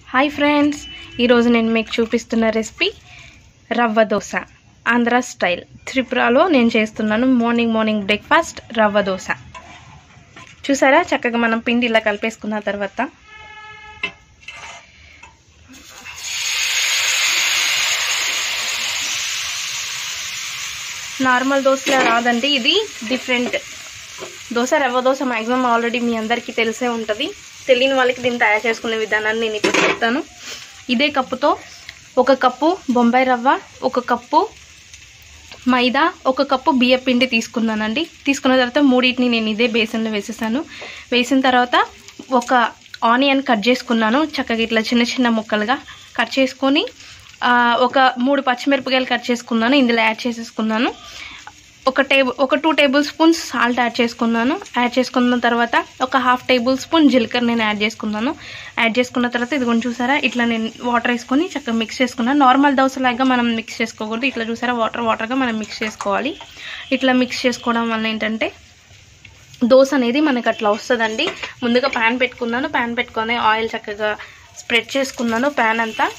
hi friends ఈరోజు నేను మీకు చూపిస్తున్న రెసిపీ రవ్వ దోశ ఆంధ్ర స్టైల్ త్రిపురలో నేను చేస్తున్నాను మార్నింగ్ మార్నింగ్ బ్రేక్ఫాస్ట్ రవ్వ దోశ చూసారా చక్కగా మనం పిండి ఇలా కలిపేసుకున్న తర్వాత నార్మల్ దోశలా రాదండి ఇది డిఫరెంట్ దోశ రవ్వ దోశ మ్యాక్సిమం ఆల్రెడీ మీ అందరికీ తెలిసే ఉంటుంది తెలియని వాళ్ళకి దీన్ని తయారు చేసుకునే విధానాన్ని నేను ఇప్పుడు చెప్తాను ఇదే కప్పుతో ఒక కప్పు బొంబాయి రవ్వ ఒక కప్పు మైదా ఒక కప్పు బియ్య పిండి తీసుకున్నానండి తీసుకున్న తర్వాత మూడింటిని నేను ఇదే బేసన్లో వేసేసాను వేసిన తర్వాత ఒక ఆనియన్ కట్ చేసుకున్నాను చక్కగా ఇట్లా చిన్న చిన్న ముక్కలుగా కట్ చేసుకొని ఆ, ఒక మూడు పచ్చిమిరపకాయలు కట్ చేసుకున్నాను ఇందులో యాడ్ చేసేసుకున్నాను ఒక టేబుల్ ఒక two tablespoons salt add చేసుకున్నాను యాడ్ చేసుకున్న తర్వాత ఒక హాఫ్ టేబుల్ స్పూన్ జీలకర్ర నేను యాడ్ చేసుకున్నాను యాడ్ చేసుకున్న తర్వాత ఇది కొంచెం చూసారా ఇట్లా నేను వాటర్ వేసుకొని చక్కగా మిక్స్ చేసుకున్నాను నార్మల్ దోశలాగా మనం మిక్స్ చేసుకోకూడదు ఇట్లా చూసారా వాటర్ వాటర్గా మనం మిక్స్ చేసుకోవాలి ఇట్లా మిక్స్ చేసుకోవడం వల్ల ఏంటంటే దోశ అనేది మనకు అట్లా వస్తుందండి ముందుగా ప్యాన్ పెట్టుకున్నాను ప్యాన్ పెట్టుకొని ఆయిల్ చక్కగా స్ప్రెడ్ చేసుకున్నాను ప్యాన్ అంతా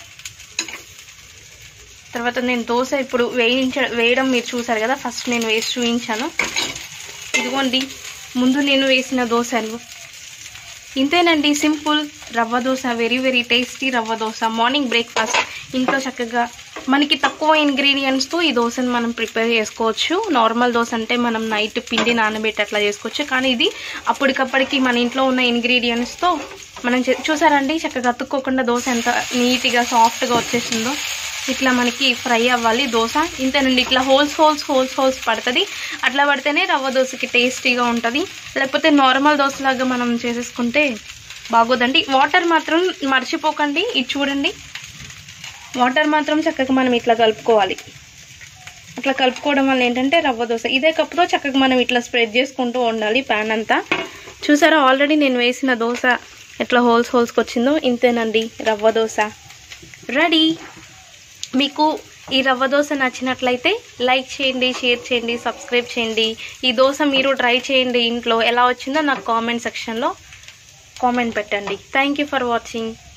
తర్వాత నేను దోశ ఇప్పుడు వేయించ వేయడం మీరు చూసారు కదా ఫస్ట్ నేను వేసి చూపించాను ఇదిగోండి ముందు నేను వేసిన దోశలు ఇంతేనండి సింపుల్ రవ్వ దోశ వెరీ వెరీ టేస్టీ రవ్వ దోశ మార్నింగ్ బ్రేక్ఫాస్ట్ ఇంట్లో చక్కగా మనకి తక్కువ ఇంగ్రీడియంట్స్తో ఈ దోశను మనం ప్రిపేర్ చేసుకోవచ్చు నార్మల్ దోశ అంటే మనం నైట్ పిండి నానబెట్టి అట్లా చేసుకోవచ్చు కానీ ఇది అప్పటికప్పటికి మన ఇంట్లో ఉన్న ఇంగ్రీడియంట్స్తో మనం చే- చూసారండి చక్కగా అతుక్కోకుండా దోశ ఎంత నీట్గా సాఫ్ట్గా వచ్చేసిందో ఇట్లా మనకి ఫ్రై అవ్వాలి దోశ ఇంతేనండి ఇట్లా హోల్స్ హోల్స్ హోల్స్ హోల్స్ పడుతుంది అట్లా పడితేనే రవ్వ దోశకి టేస్టీగా ఉంటుంది లేకపోతే నార్మల్ దోశలాగా మనం చేసేసుకుంటే బాగోదండి వాటర్ మాత్రం మర్చిపోకండి ఇది చూడండి వాటర్ మాత్రం చక్కగా మనం ఇట్లా కలుపుకోవాలి అట్లా కలుపుకోవడం వల్ల ఏంటంటే రవ్వ దోశ ఇదే కప్పుతో చక్కగా మనం ఇట్లా స్ప్రెడ్ చేసుకుంటూ ఉండాలి ప్యాన్ అంతా చూసారా ఆల్రెడీ నేను వేసిన దోశ ఎట్లా హోల్స్ హోల్స్కి వచ్చిందో ఇంతేనండి రవ్వ దోశ రెడీ మీకు ఈ రవ్వ దోశ నచ్చినట్లయితే లైక్ చేయండి షేర్ చేయండి సబ్స్క్రైబ్ చేయండి ఈ దోశ మీరు ట్రై చేయండి ఇంట్లో ఎలా వచ్చిందో నాకు కామెంట్ సెక్షన్లో కామెంట్ పెట్టండి థ్యాంక్ యూ ఫర్ వాచింగ్